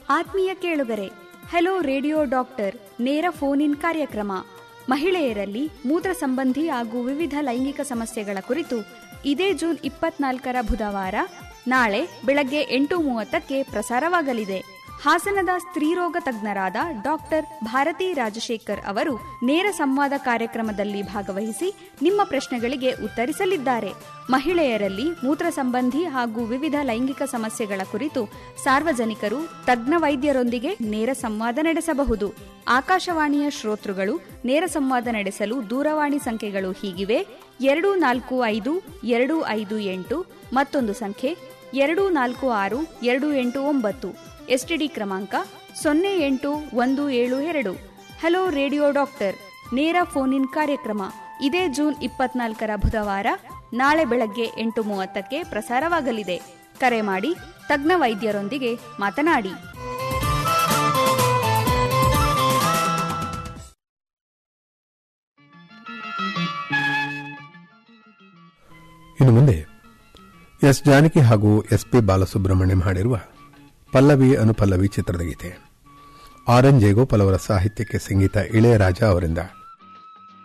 ಆತ್ಮೀಯ ಕೇಳುಗರೆ hello radio doctor ನೇರ ಫೋನ್ ಇನ್ ಕಾರ್ಯಕ್ರಮ ಮಹಿಳೆಯರಲ್ಲಿ ಮೂತ್ರ ಸಂಬಂಧಿ ಹಾಗೂ ವಿವಿಧ ಲೈಂಗಿಕ ಸಮಸ್ಯೆಗಳ ಕುರಿತು ಇದೇ ಜೂನ್ ಇಪ್ಪತ್ನಾಲ್ಕರ ಬುಧವಾರ ನಾಳೆ ಬೆಳಗ್ಗೆ ಎಂಟು ಮೂವತ್ತಕ್ಕೆ ಪ್ರಸಾರವಾಗಲಿದೆ ಹಾಸನದ ಸ್ತ್ರೀರೋಗ ತಜ್ಞರಾದ ಡಾಕ್ಟರ್ ಭಾರತಿ ರಾಜಶೇಖರ್ ಅವರು ನೇರ ಸಂವಾದ ಕಾರ್ಯಕ್ರಮದಲ್ಲಿ ಭಾಗವಹಿಸಿ ನಿಮ್ಮ ಪ್ರಶ್ನೆಗಳಿಗೆ ಉತ್ತರಿಸಲಿದ್ದಾರೆ ಮಹಿಳೆಯರಲ್ಲಿ ಮೂತ್ರ ಸಂಬಂಧಿ ಹಾಗೂ ವಿವಿಧ ಲೈಂಗಿಕ ಸಮಸ್ಯೆಗಳ ಕುರಿತು ಸಾರ್ವಜನಿಕರು ತಜ್ಞ ವೈದ್ಯರೊಂದಿಗೆ ನೇರ ಸಂವಾದ ನಡೆಸಬಹುದು ಆಕಾಶವಾಣಿಯ ಶ್ರೋತೃಗಳು ನೇರ ಸಂವಾದ ನಡೆಸಲು ದೂರವಾಣಿ ಸಂಖ್ಯೆಗಳು ಹೀಗಿವೆ ಎರಡು ನಾಲ್ಕು ಐದು ಎರಡು ಐದು ಎಂಟು ಮತ್ತೊಂದು ಸಂಖ್ಯೆ ಎರಡು ನಾಲ್ಕು ಆರು ಎರಡು ಎಂಟು ಒಂಬತ್ತು ಎಸ್ಟಿಡಿ ಕ್ರಮಾಂಕ ಸೊನ್ನೆ ಎಂಟು ಒಂದು ಏಳು ಎರಡು ಹಲೋ ರೇಡಿಯೋ ಡಾಕ್ಟರ್ ನೇರ ಫೋನ್ ಇನ್ ಕಾರ್ಯಕ್ರಮ ಇದೇ ಜೂನ್ ಇಪ್ಪತ್ನಾಲ್ಕರ ಬುಧವಾರ ನಾಳೆ ಬೆಳಗ್ಗೆ ಎಂಟು ಮೂವತ್ತಕ್ಕೆ ಪ್ರಸಾರವಾಗಲಿದೆ ಕರೆ ಮಾಡಿ ತಜ್ಞ ವೈದ್ಯರೊಂದಿಗೆ ಮಾತನಾಡಿ ಇನ್ನು ಮುಂದೆ ಎಸ್ ಜಾನಕಿ ಹಾಗೂ ಎಸ್ ಪಿ ಬಾಲಸುಬ್ರಹ್ಮಣ್ಯಂ ಹಾಡಿರುವ ಪಲ್ಲವಿ ಅನುಪಲ್ಲವಿ ಚಿತ್ರದ ಗೀತೆ ಆರ್ ಎನ್ ಜಯಗೋಪಾಲ್ ಅವರ ಸಾಹಿತ್ಯಕ್ಕೆ ಸಂಗೀತ ಇಳೆಯರಾಜ ಅವರಿಂದ